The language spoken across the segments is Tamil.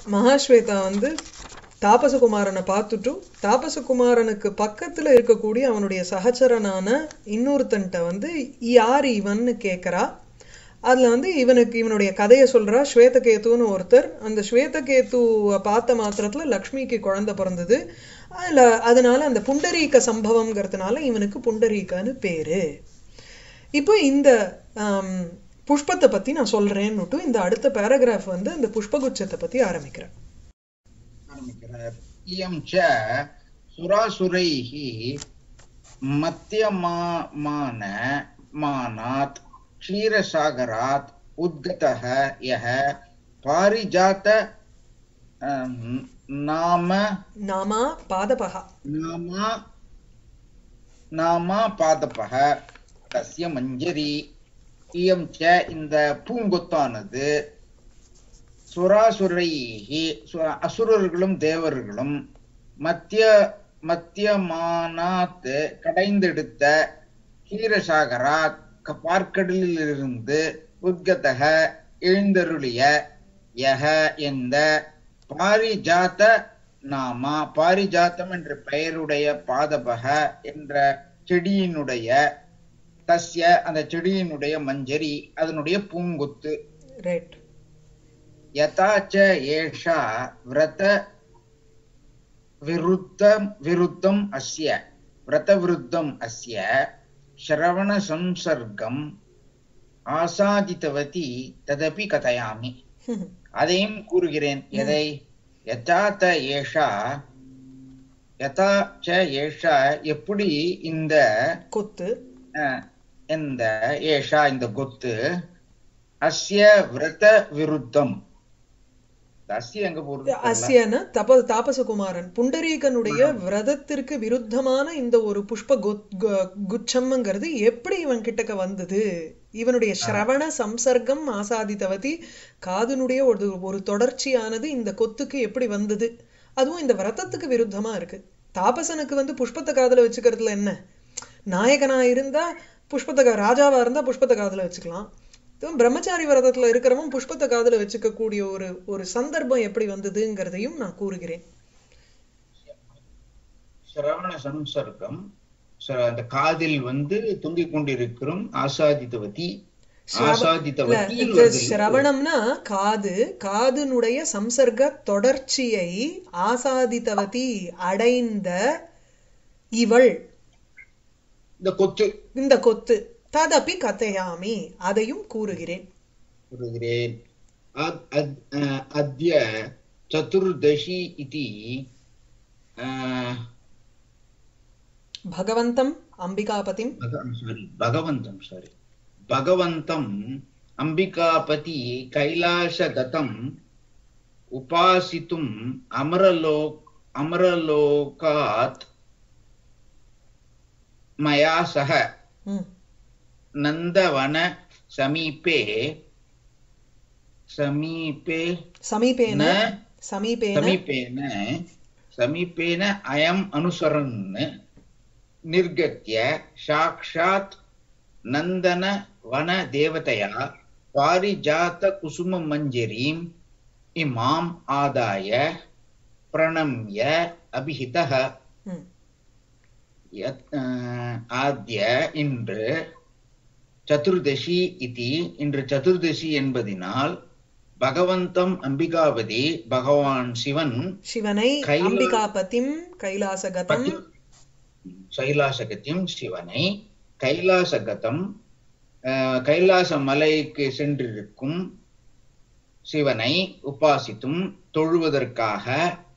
மகாஸ்வேதா வந்து தாபசகுமாரனை பார்த்துட்டு தாபசகுமாரனுக்கு பக்கத்துல இருக்கக்கூடிய அவனுடைய சகச்சரனான இன்னொருத்தன்ட்ட வந்து யார் இவன்னு கேட்கறா அதுல வந்து இவனுக்கு இவனுடைய கதையை சொல்றா ஸ்வேதகேத்துன்னு ஒருத்தர் அந்த ஸ்வேதகேத்துவை பார்த்த மாத்திரத்துல லக்ஷ்மிக்கு குழந்தை பிறந்தது அதுல அதனால அந்த புண்டரீக சம்பவம்ங்கிறதுனால இவனுக்கு புண்டரீகன்னு பேரு இப்போ இந்த ஆம், புஷ்பத்தை பத்தி நான் சொல்றேன்னுட்டு இந்த அடுத்த பேராகிராஃப் வந்து இந்த புஷ்பகுச்சத்தை பத்தி ஆரம்பிக்கிறேன் ஆரம்பிக்கிறார் இயம் ச சுராசுரைः மத்தியமான மானாத் क्षीरसागरात् उद्गतः यः पारिजात अम्, नाम நாமா பாதபகா नाम नामा पादपः तस्य मञ्जरी इयं च இந்த பூங்கொத்தானது சுராசுரைஹி சு- அசுரர்களும் தேவர்களும் மத்திய மத்தியமானாத் கடைந்தெடுத்த கீரசாகராத் க- பார்க்கடலிலிருந்து உத்கதக எழுந்தருளிய யக எந்த பாரிஜாத நாமா பாரிஜாத்தம் என்ற பெயருடைய பாதபக என்ற செடியினுடைய தஸ்ய அந்த செடியினுடைய மஞ்சரி அதனுடைய பூங்கொத்து ரைட் यथा च एषा व्रत विरुद्धं विरुद्धम् अस्य व्रतविरुद्धम् अस्य श्रवणसंसर्गम् ஆசாதித்தவதி ததபி கதையாமி அதையும் கூறுகிறேன் எதை யதா த ஏஷா யதா ச ஏஷா எப்படி இந்த கொத்து அஹ், இந்த ஏஷா இந்த கொத்து அஸ்ய விரத விருத்தம் இந்த அஸ்ய எங்க போறது அஸ்யன தப தாபசகுமாரன் புண்டரீகனுடைய விரதத்திற்கு விருத்தமான இந்த ஒரு புஷ்ப கொத்- கு- குச்சம்ங்கிறது எப்படி இவன் கிட்டக்க வந்தது இவனுடைய ஸ்ரவண சம்சர்க்கம் ஆசாதித்தவதி காதுனுடைய ஒரு ஒரு தொடர்ச்சியானது இந்த கொத்துக்கு எப்படி வந்தது அதுவும் இந்த விரதத்துக்கு விருத்தமா இருக்கு தாபசனுக்கு வந்து புஷ்பத்தை காதுல வச்சுக்கிறதுல என்ன நாயகனா இருந்தா புஷ்பத்தை கா- ராஜாவா இருந்தா புஷ்பத்தை காதுல வச்சுக்கலாம் இதுவும் பிரம்மச்சாரி விரதத்துல இருக்கிறவன் புஷ்பத்தை காதுல வச்சுக்க கூடிய ஒரு ஒரு சந்தர்ப்பம் எப்படி வந்ததுங்கிறதையும் நான் கூறுகிறேன் சிரவண சம்சர்க்கம் ச- அந்த காதில் வந்து தொங்கிக் கொண்டிருக்கிறோம் ஆசாதித்தவதி ஸ்ரவ- ஆசாதித்தவதி இல்ல, இது சிரவணம்னா காது காதுனுடைய சம்சர்க்க தொடர்ச்சியை ஆசாதித்தவதி அடைந்த இவள் இந்த கொத்து இந்த கொத்து ததபி கதையாமி அதையும் கூறுகிறேன் கூறுகிறேன் அத்- அத்- அஹ், அத்ய சதுர்தசி இதி அஹ், பகவந்தம் அம்பிகாபதிம் பக- sorry, பகவந்தம் சாரி பகவந்தம் அம்பிகாபதி கைலாசகதம் உபாசித்தும் அமரலோ அமரலோகாத் மயா சக ம், நந்தவன சமீபே சமீபே சமீபேன ந சமீபேன समीपेन समीपेन अयम् अनुसरन् निर्गत्य साक्षात् नन्दनवनदेवतया पारिजातकुसुममञ्जरीम् इमाम् आदाय प्रणम्य अभिहितः ம், यत् आद्य இன்று சதுர்தசி இதி இன்று சதுர்தசி என்பதினால் பகவந்தம் அம்பிகாபதி பகவான் சிவன் சிவனை கைலா- அம்பிகாபதிம் கைலாசகதம் கைலாசகத்தியம் சிவனை கைலாசகதம் அஹ், கைலாச மலைக்கு சென்றிருக்கும் சிவனை உபாசித்தும் தொழுவதற்காக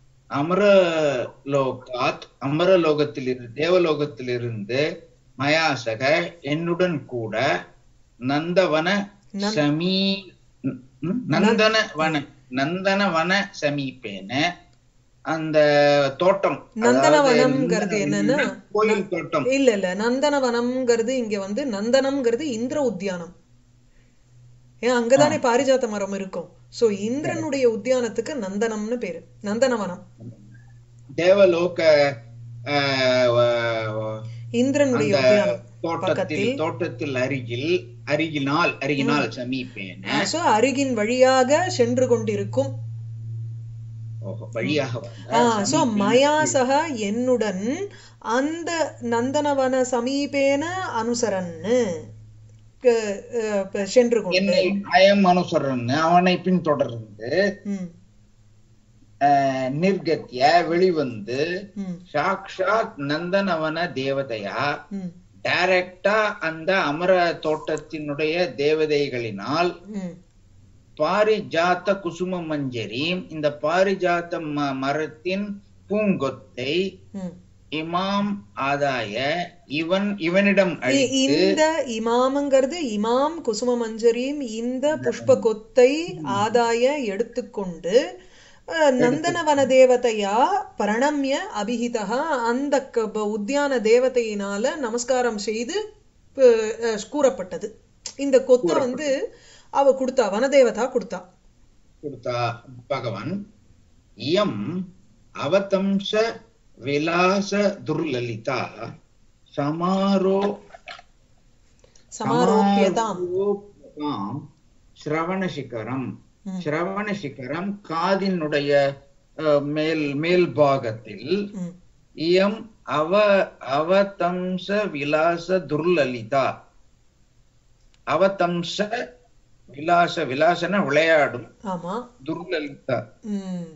அமரலோகாத் அமரலோகத்திலிருந்து தேவலோகத்திலிருந்து மயாசக என்னுடன் கூட நந்தவன நந்- சமீ ம், நந்தனவன நந்தனவன சமீபேன அந்த தோட்டம் அதாவது நந்தனவனம்ங்கிறது என்னன்னா கோயில் தோட்டம் இல்ல இல்ல நந்தனவனம்ங்கிறது இங்க வந்து நந்தனம்ங்கிறது இந்திர உத்தியானம் ஏன் அங்கதானே பாரிஜாத மரம் இருக்கும் சோ இந்திரனுடைய உத்தியானத்துக்கு நந்தனம்னு பேரு நந்தனவனம் தேவலோக அஹ், வ- இந்திரனுடைய அந்த உத்தியானம் தோட்டத்தில் பக்கத்தில் தோட்டத்தில் அருகில் அருகினால் அருகினால் சமீபேன சோ அருகின் வழியாக சென்று கொண்டிருக்கும் ஓஹோ வழியாக ஆ வந்த சோ சமீபே- மயா சக என்னுடன் அந்த நந்தனவன சமீபேன அனுசரன்னு க- அஹ் ப- சென்று கொண்டு என்னை அயம் அனுசரன் அவனை பின்தொடர்ந்து ம், அஹ், நிர்கத்திய வெளிவந்து ம், சாக்ஷாத் நந்தனவன தேவதையா ம், டைரக்டா அந்த அமர தோட்டத்தினுடைய தேவதைகளினால் ம், பாரிஜாத்த குசும மஞ்சரி இந்த பாரிஜாத்த ம- மரத்தின் பூங்கொத்தை ம். இமாம் ஆதாய இவன் இவனிடம் இ- அளித்து இந்த இமாமங்கிறது இமாம் குசும மஞ்சரியும் இந்த புஷ்ப கொத்தை ஆதாய எடுத்துக்கொண்டு அஹ், நந்தனவன தேவதையா பிரணம்ய அபிஹிதா அந்த க- ப- உத்தியான தேவதையினால நமஸ்காரம் செய்து அஹ், அஹ், கூறப்பட்டது இந்த கொத்தை வந்து அவ கொடுத்தா வனதேவதா கொடுத்தா கொடுத்தா பகவான் இயம் அவதம்ச விலாச துர்லலிதா சமாரோ சமாரோப்பியதாம் சமாரோப்யதாம் ஸ்ரவணசிகரம் ம். ஸ்ரவணசிகரம் காதினுடைய அஹ், மேல் மேல் பாகத்தில் ம், இயம் அவ அவதம்ச விலாச துர்லலிதா அவதம்ச விலாச விலாசன விளையாடும் ஆமா துர்லலிதா ம்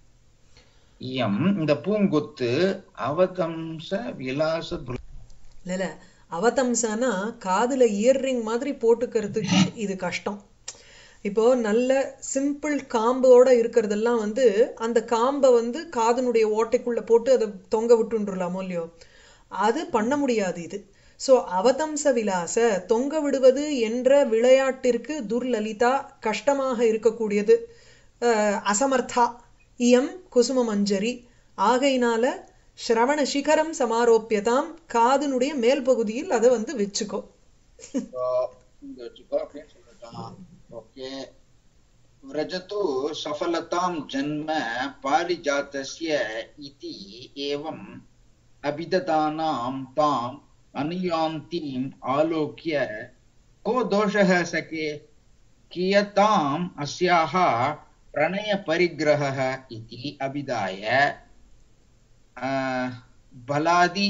இயம் இந்த பூங்கொத்து அவதம்ச விலாச துர் இல்ல இல்ல அவதம்சனா காதுல இயர்ரிங் மாதிரி போட்டுக்கிறதுக்கு இது கஷ்டம் இப்போ நல்ல சிம்பிள் காம்போட இருக்கிறதெல்லாம் வந்து அந்த காம்பை வந்து காதனுடைய ஓட்டைக்குள்ள போட்டு அதை தொங்க விட்டுன்றலாமோ இல்லையோ அது பண்ண முடியாது இது சோ அவதம்ச விலாச தொங்க விடுவது என்ற விளையாட்டிற்கு துர்லலிதா கஷ்டமாக இருக்கக்கூடியது அஹ், அசமர்த்தா இயம் குசும மஞ்சரி ஆகையினால ஸ்ரவண சிகரம் சமாரோப்பியதாம் காதனுடைய மேல் பகுதியில் அதை வந்து வச்சுக்கோ இங்க வச்சுக்கோ அப்படின்னு சொல்லட்டான் ஓகே व्रजतु सफलतां जन्म पारिजातस्य इति एवम् अभिददानां ताम् अनुयान्तीम् आलोक्य को दोषः सखे कियताम् अस्याः प्रणयपरिग्रहः इति अभिधाय अ, बलादि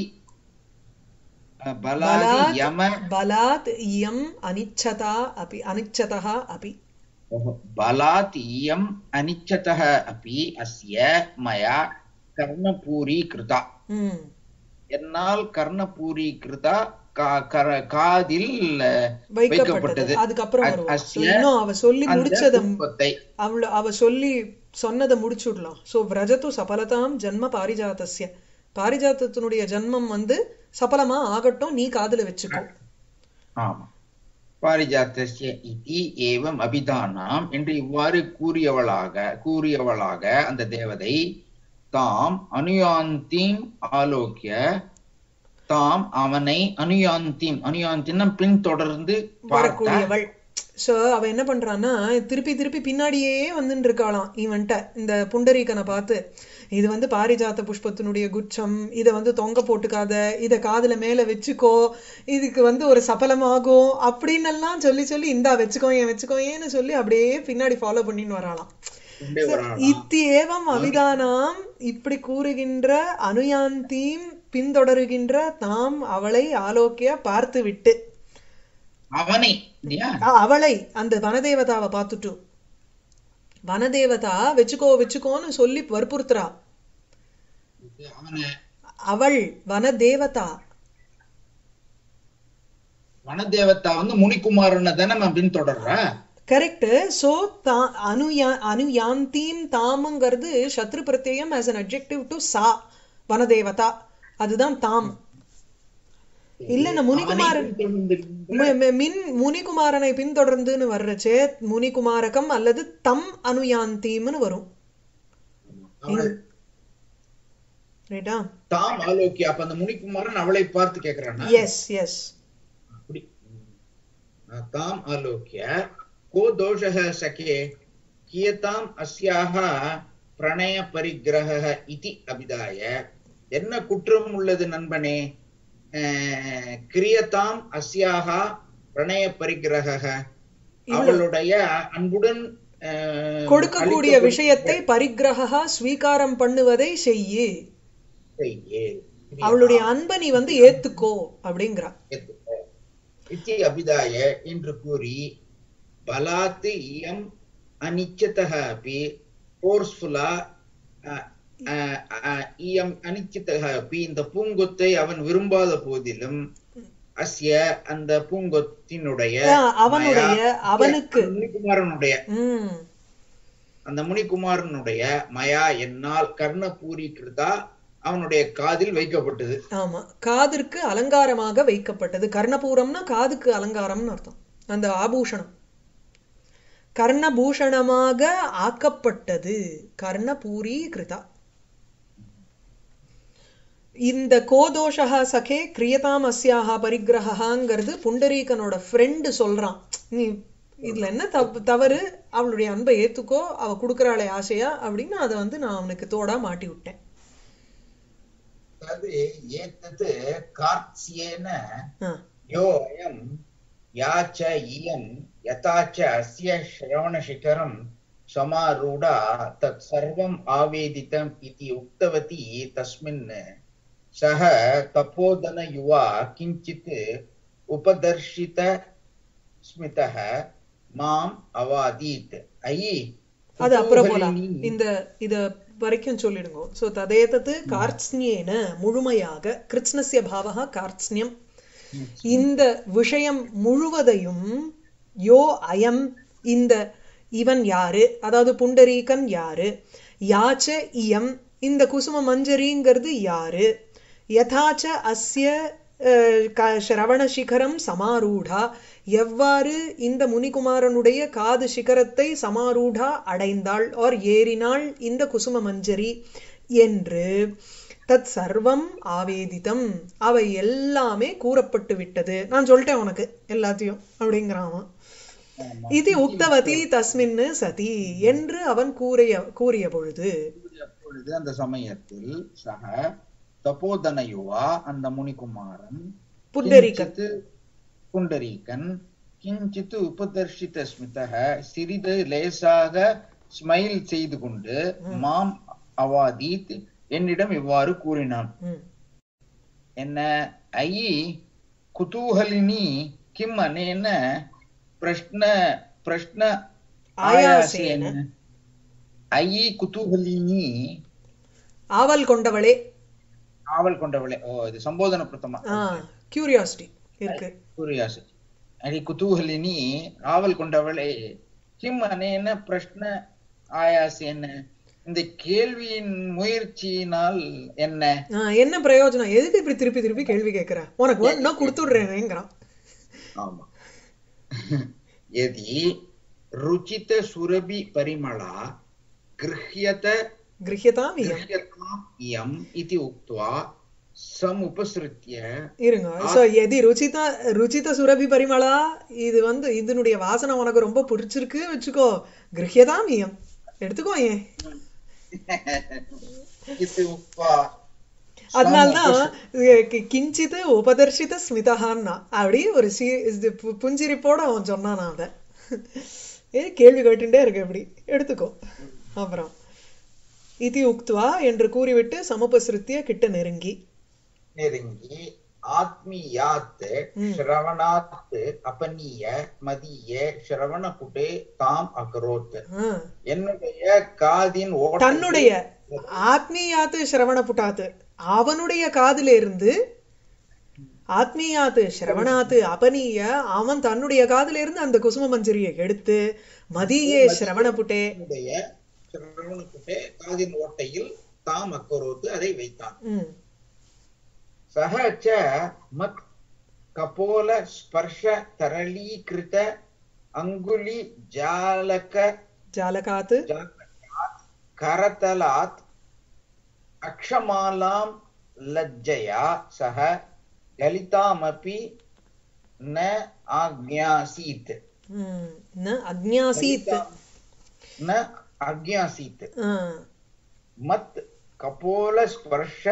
अ, बलादि பலாத் यम பலாத் இயம் அனிச்சதா அபி அனிச்சதः அபி ओहो, बलात् इयम् अनिच्छतः अपि अस्य मया कर्णपूरीकृता ம் என்னால் கர்ணபூரீகிருதா கா- கர- காதில் வைக்கப்பட்டது வைக்கப்பட்டது அதுக்கப்புறம் அ- வருவா So, அஸ்ய இன்னும் அவ சொல்லி அந்த முடிச்சத புஷ்பத்தை அவள அவ சொல்லி சொன்னதை முடிச்சுடலாம் சோ விரஜத்து சபலதாம் ஜன்ம பாரிஜாதஸ்ய பாரிஜாத்தத்தினுடைய ஜன்மம் வந்து சபலமா ஆகட்டும் நீ காதுல வச்சுக்கோ ஆமா பாரிஜாத்தஸ்ய இதி ஏவம் அபிதானாம் என்று இவ்வாறு கூறியவளாக கூறியவளாக அந்த தேவதை தாம் அனுயாந்தீம் ஆலோக்கிய தாம் அவனை அனுயாந்தீம் அனுயாந்தின்னா பின்தொடர்ந்து பார்த்த வரக்கூடியவள் சோ அவ என்ன பண்றான்னா திருப்பி திருப்பி பின்னாடியே வந்துட்டு இருக்காளாம் இவன்ட்ட இந்த புண்டரீகனை பார்த்து இது வந்து பாரிஜாத புஷ்பத்தினுடைய குச்சம் இத வந்து தொங்க போட்டுக்காத இத காதுல மேல வச்சுக்கோ இதுக்கு வந்து ஒரு சபலமாகும் அப்படின்னு எல்லாம் சொல்லி சொல்லி இந்தா வச்சுக்கோ ஏன் வச்சுக்கோ ஏன்னு சொல்லி அப்படியே பின்னாடி ஃபாலோ பண்ணின்னு வராளாம் கொண்டே வராளாம். இத்தியேவம் அவிதானாம் இப்படி கூறுகின்ற அனுயாந்தீம் பின்தொடருகின்ற தாம் அவளை ஆலோக்கிய பார்த்து விட்டு அவனை இல்லையா அ- அவளை அந்த வனதேவதாவை பார்த்துட்டு வனதேவதா வச்சுக்கோ வச்சுக்கோன்னு சொல்லி வற்புறுத்துறா அவனை அவள் வனதேவதா வனதேவதா வந்து முனிகுமாரனை தானே நம்ம பின்தொடர்றா கரெக்ட் சோ தா அனுயா அனுயாந்தீம் தாமுங்கிறது சத்ரு பிரத்யயம் ஆஸ் அன் அப்ஜெக்டிவ் டு சா வனதேவதா அதுதான் தாம் இல்ல முனிகுமாரன் அவனை பின்தொடர்ந்திருக்கின்ற மி- மி- மின் முனிகுமாரனை பின்தொடர்ந்துன்னு வர்றச்சே முனிகுமாரகம் அல்லது தம் அனுயாந்தீம்னு வரும் அவள் ரைட்டா தாம் ஆலோக்கிய அப்ப அந்த முனிகுமாரன் அவளை பார்த்து கேக்குறானா எஸ் எஸ் அப்படி ம். தாம் ஆலோக்கிய को दोषः सखे कियताम् अस्याः பிரணய பரிகிரக இதி அபிதாய என்ன குற்றம் உள்ளது நண்பனே அஹ், கிரியதாம் அஸ்யாகா பிரணய பரிகிரக அவளுடைய அன்புடன் அஹ், கொடுக்கக்கூடிய அளிக்கப்படும் விஷயத்தை பரிக்கிரகா ஸ்வீகாரம் பண்ணுவதை செய்யு செய்யே. அவளுடைய அன்பை நீ வந்து ஏத்துக்கோ அப்படிங்கிறா இத்தி அபிதாய என்று கூறி பலாத் இயம் அனிச்சதः अपि ஃபோர்ஸ்ஃபுல்லா இயம் அனிச்சதः अपि இந்த பூங்கொத்தை அவன் விரும்பாத போதிலும் அஸ்ய அந்த பூங்கொத்தினுடைய ஆ, அவனுடைய மயா- அவனுக்கு அந்த முனிகுமாரனுடைய ம் அந்த முனிகுமாரனுடைய மயா என்னால் கர்ணபூரி கிருதா அவனுடைய காதில் வைக்கப்பட்டது ஆமா காதிற்கு அலங்காரமாக வைக்கப்பட்டது கர்ணபூரம்னா காதுக்கு அலங்காரம்னு அர்த்தம் அந்த ஆபூஷணம் கர்ணபூஷணமாக ஆக்கப்பட்டது கர்ணபூரி கிருதா இந்த கோதோஷா சகே கிரியதாம் அஸ்யாஹா பரிகிரகாங்கிறது புண்டரீகனோட ஃப்ரெண்டு சொல்றான் நீ இதுல என்ன தப்பு தவறு அவளுடைய அன்பை ஏத்துக்கோ அவ கொடுக்கறாளே ஆசையா அப்படின்னு அதை வந்து நான் அவனுக்கு தோடா மாட்டி விட்டேன் तद् एतत् कार्त्स्येन ஆ यो अयं या च इयं यथा च अस्य श्रवणशिखरं समारूढा तत् सर्वम् आवेदितम् इति उक्तवती तस्मिन् सः तपोधनयुवा किञ्चित् उपदर्शित स्मितः माम् अवादीत् अयि அது அப்புறம் போலாம் कुतूहलिनी இந்த இத வரைக்கும் சொல்லிடுங்க சோ ததேதத்து கார்த்ஸ்னியேன முழுமையாக கிருத்ஸ்னஸ்ய பாவகா கார்த்ஸ்னியம் இந்த விஷயம் முழுவதையும் யோ அயம் இந்த இவன் யாரு அதாவது புண்டரீகன் யாரு யாச்ச இயம் இந்த குசும மஞ்சரிங்கிறது யாரு யதாச்ச அஸ்ய அஹ், க- ஸ்ரவண சிகரம் சமாரூடா எவ்வாறு இந்த முனிகுமாரனுடைய காது சிகரத்தை சமாரூடா அடைந்தாள் ஆர் ஏறினாள் இந்த குசும மஞ்சரி என்று தத் சர்வம் ஆவேதிதம் அவை எல்லாமே கூறப்பட்டு விட்டது நான் சொல்லிட்டேன் உனக்கு எல்லாத்தையும் அப்படிங்கிறான் அவன் இது உக்தவதி தஸ்மின்னு சதி என்று அவன் கூறிய கூறிய பொழுது அப்பொழுது அந்த சமயத்தில் சக தபோதனயுவா அந்த முனிகுமாரன் புண்டரீகன் கிஞ்சித் புண்டரீகன் கிஞ்சித் உபதர்ஷித ஸ்மிதக சிறிது லேசாக ஸ்மைல் செய்து கொண்டு மாம் அவாதீத் என்னிடம் இவ்வாறு கூறினான் ம். என்ன ஐ குதூகலினி கிம் அனேன பிரஷ்ன பிரஷ்ன ஆயாசேன. ஆயாசேன ஐ குதூகலினி ஆவல் கொண்டவளே ஆவல் கொண்டவளே ஓ இது சம்போதன பிரதமா ஆ கியூரியாசிட்டி இருக்கு ಕ್ಯೂರಿಯಾಸಿಟಿ ಅಡಿ ಕುತೂಹಲಿನಿ ஆவல் கொண்டவளே கிம் அனேன பிரஷ்ன ஆயாசேன இந்த கேள்வியின் முயற்சியினால் என்ன ஆ, என்ன பிரயோஜனம் எதுக்கு இப்படி திருப்பி திருப்பி கேள்வி கேட்கிற உனக்கு வேணும்னா கொடுத்துடுறேங்கிறான் ஆமா यदि रुचित सुरभि परिमला गृह्यत கிரகியதாம் இயம் गृह्यताम् इयम् इति उक्त्वा समुपसृत्य இருங்க சோ எதி ருச்சிதா ருச்சித சுரபி பரிமளா இது வந்து இதனுடைய வாசனை உனக்கு ரொம்ப பிடிச்சிருக்கு வச்சுக்கோ கிரகியதாம் இயம் எடுத்துக்கோ ஏன் इति उक्त्वा அதனால்தான் கி- கிஞ்சித் உபதர்ஷித ஸ்மிதஹான்னா அப்படி ஒரு சி இது பு- புஞ்சிரிப்போட அவன் சொன்னான் அத ஏ கேள்வி கேட்டுட்டே இருக்கு இப்படி எடுத்துக்கோ அப்புறம் இதி உக்துவா என்று கூறிவிட்டு சமுபசிருத்திய கிட்ட நெருங்கி நெருங்கி ஆத்மீயாத் ஸ்ரவணாத் அபனீய மதிய ஸ்ரவணகுட்டே தாம் அகரோத் ஆ. என்னுடைய காதின் ஓட்டை தன்னுடைய ஆத்மீயாத்து சிரவண புட்டாத்து அவனுடைய காதுல இருந்து ஆத்மீயாத்து சிரவணாத்து அபனீய அவன் தன்னுடைய காதுல இருந்து அந்த குசும மஞ்சரியை எடுத்து மதியே சிரவண புட்டே என்னுடைய ஸ்ரவணகுட்டே காதின் ஓட்டையில் தாம் அக்கரோத்து அதை வைத்தான் ம் சக ச மத் கபோல ஸ்பர்ஷ தரளீகிருத அங்குலி ஜாலக ஜாலகாத்து जालकात् करतलात् अक्षमालां लज्जया सह ललितामपि न आज्ञासीत् ம், ந அக்ஞாசீத் न आज्ञासीत् ஆ, मत् कपोलस्पर्श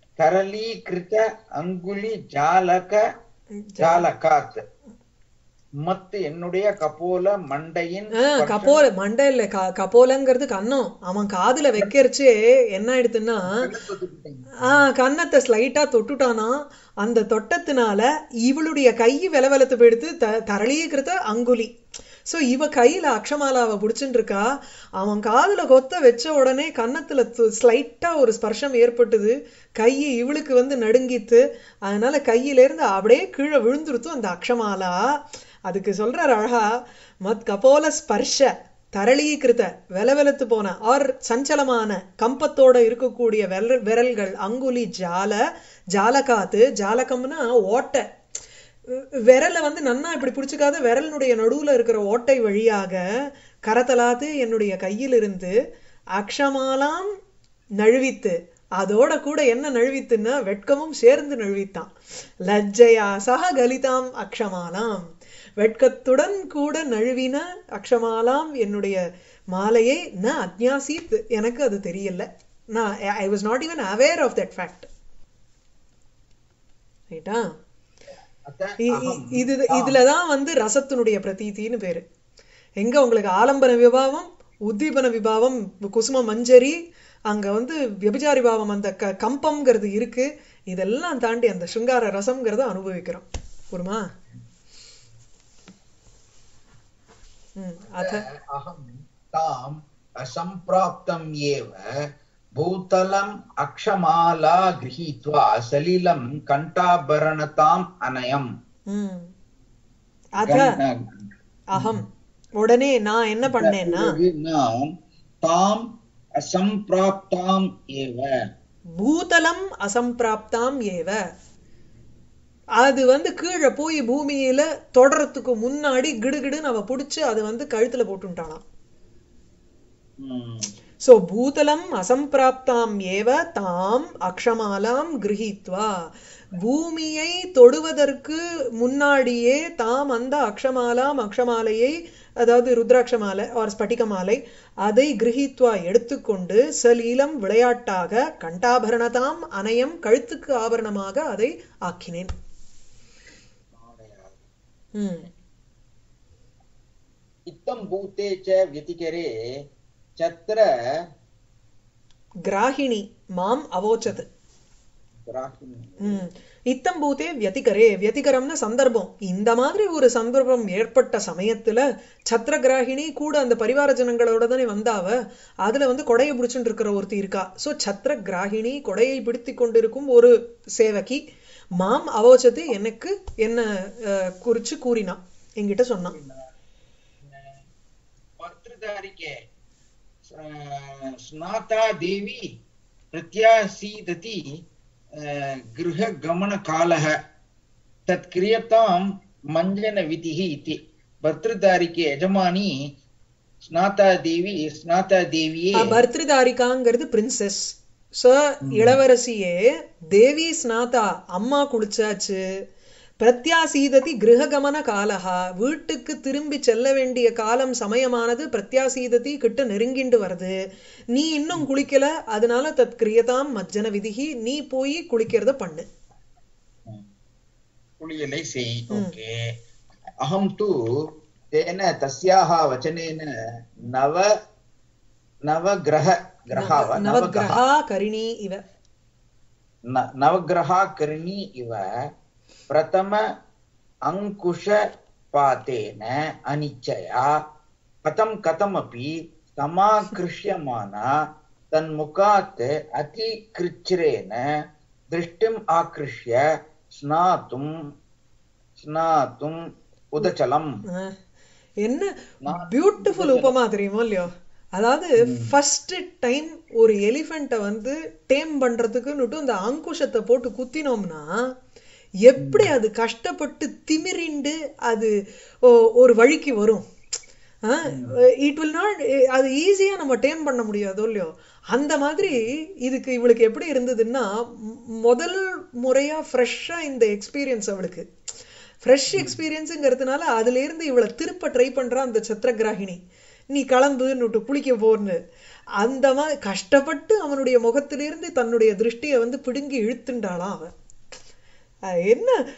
तरलीकृत अङ्गुलि जालक जालकात् மத்து என்னுடைய கபோல மண்டையின் ஆ, கபோல மண்டை இல்ல க கபோலங்கிறது கன்னம் அவன் காதுல வைக்கிறச்சே என்ன ஆயிடுதுன்னா ஆ கன்னத்தை ஸ்லைட்டா தொட்டுட்டானா அந்த தொட்டத்தினால இவளுடைய கை வெலவெலத்து போயிடுத்து த தரளீகிருத்த அங்குலி சோ இவ கையில அக்ஷமாலாவை புடிச்சுட்டு இருக்கா அவன் காதுல கொத்த வச்ச உடனே கன்னத்துல ஸ்லைட்டா ஒரு ஸ்பர்ஷம் ஏற்பட்டது கை இவளுக்கு வந்து நடுங்கித்து அதனால கையில இருந்து அப்படியே கீழே விழுந்துருத்து அந்த அக்ஷமாலா அதுக்கு சொல்றார் அழகா மத் கபோல ஸ்பர்ஷ தரளீகிருத்த வெலவெலத்து போன ஆர் சஞ்சலமான கம்பத்தோட இருக்கக்கூடிய விரல் விரல்கள் அங்குலி ஜால ஜாலகாத்து ஜாலகம்னா ஓட்டை விரலை வந்து நன்னா இப்படி பிடிச்சிக்காத விரலினுடைய நடுவுல இருக்கிற ஓட்டை வழியாக கரத்தலாத்து என்னுடைய கையிலிருந்து அக்ஷமாலாம் நழுவித்து அதோட கூட என்ன நழுவித்துன்னா வெட்கமும் சேர்ந்து நழுவித்தான் லஜ்ஜையா சக கலிதாம் அக்ஷமாலாம் வெட்கத்துடன் கூட நழுவின அக்ஷமாலாம் என்னுடைய மாலையை ந அஜ்ஞாசித் எனக்கு அது தெரியல நான் I was not even aware of that fact ரைட்டா அத்த இ- இ- இது இதுலதான் வந்து ரசத்தினுடைய பிரதீதின்னு பேரு எங்க உங்களுக்கு ஆலம்பன விபாவம் உத்தீபன விபாவம் குசும மஞ்சரி அங்க வந்து விபச்சாரி பாவம் அந்த க கம்பம்ங்கிறது இருக்கு இதெல்லாம் தாண்டி அந்த சிருங்கார ரசம்ங்கிறத அனுபவிக்கிறோம் புரியுமா ம் அத அகம் தாம் அசம்பிராப்தம் ஏவ பூதலம் அக்ஷமாலா கிரகீத்வா சலிலம் கண்டாபரணதாம் அனயம் ம் அத அகம் உடனே நான் என்ன பண்ணேன்னா நாம் தாம் அசம்பிராப்தாம் ஏவ பூதலம் அசம்பிராப்தாம் ஏவ அது வந்து கீழே போய் பூமியில தொடறதுக்கு முன்னாடி கிடுகிடுன்னு அவ புடிச்சு அது வந்து கழுத்துல போட்டுட்டாளாம் ம், சோ பூதலம் அசம்பிராப்தாம் ஏவ தாம் அக்ஷமாலாம் கிரகித்வா பூமியை தொடுவதற்கு முன்னாடியே தாம் அந்த அக்ஷமாலாம் அக்ஷமாலையை அதாவது ருத்ராட்சமாலை ஆர் ஸ்பட்டிகமாலை அதை கிரகித்வா எடுத்துக்கொண்டு சலீலம் விளையாட்டாக கண்டாபரணதாம் அனயம் கழுத்துக்கு ஆபரணமாக அதை ஆக்கினேன் ம் இத்தம் பூத்தே ச வியதிகரே சத்திர கிராகிணி மாம் அவோச்சது கிராகிணி ம் இத்தம் பூத்தே வியதிகரே வியதிகரம்னு சந்தர்ப்பம் இந்த மாதிரி ஒரு சந்தர்ப்பம் ஏற்பட்ட சமயத்துல சத்திரகிராகினி கூட அந்த பரிவார ஜனங்களோட தானே வந்தாவ அதுல வந்து கொடையை பிடிச்சுட்டு இருக்கிற ஒருத்தி இருக்கா சோ சத்திரகிராகினி கொடையை பிடித்து கொண்டிருக்கும் ஒரு சேவகி மாம் அவோச்சது எனக்கு என்ன அஹ், குறிச்சு கூறினான் என்கிட்ட சொன்னான் पत्रधारिके स्नाता देवी प्रत्यासीदति गृहगमनकालः तत्क्रियतां मञ्जनविधिः इति भर्तृधारिके यजमानी स्नाता देवी स्नाता देविये அஹ், பர்திருதாரிகாங்கிறது பிரின்சஸ் சோ இளவரசியே தேவி ஸ்நாதா அம்மா குளிச்சாச்சு பிரத்யாசீததி கிரககமன காலஹா வீட்டுக்கு திரும்பி செல்ல வேண்டிய காலம் சமயமானது பிரத்யாசீததி கிட்ட நெருங்கிண்டு வருது நீ இன்னும் குளிக்கல அதனால தத் கிரியதாம் மஜ்ஜன விதிகி நீ போய் குளிக்கிறத பண்ணு कुलियलै सेयि ओके अहं तु तेन तस्याः वचनेन नव नवग्रह ग्रहा वा नवग्रह நவகிரகா கரிணி இவ न- नवग्रहाकर्णी इव प्रथम अङ्कुशपातेन अनिच्छया कथं कथमपि समाकृष्यमाना तन्मुखात् अतिकृच्छ्रेण दृष्टिम् आकृष्य स्नातुं स्नातुम् उदचलम् அஹ், என்ன பியூட்டிஃபுல் உபமா தெரியுமோ இல்லையோ அதாவது ஃபர்ஸ்ட் டைம் ஒரு எலிஃபெண்ட்டை வந்து டேம் பண்றதுக்குன்னுட்டு இந்த அங்குஷத்தை போட்டு குத்தினோம்னா எப்படி அது கஷ்டப்பட்டு திமிரிண்டு அது ஓ- ஒரு வழிக்கு வரும் இட் வில் நாட் அது ஈஸியா நம்ம டேம் பண்ண முடியாதோ இல்லையோ அந்த மாதிரி இதுக்கு இவளுக்கு எப்படி இருந்ததுன்னா ம- முதல் முறையா ஃப்ரெஷ்ஷா இந்த எக்ஸ்பீரியன்ஸ் அவளுக்கு ஃப்ரெஷ் எக்ஸ்பீரியன்ஸுங்கிறதுனால அதுல இருந்து இவளை திருப்ப ட்ரை பண்றா அந்த சத்திரகிராகினி நீ கிளம்புன்னுட்டு குளிக்க போன்னு அந்த மாதிரி கஷ்டப்பட்டு அவனுடைய முகத்திலிருந்து தன்னுடைய திருஷ்டியை வந்து பிடுங்கி இழுத்துண்டாளாம் அவன் அது என்ன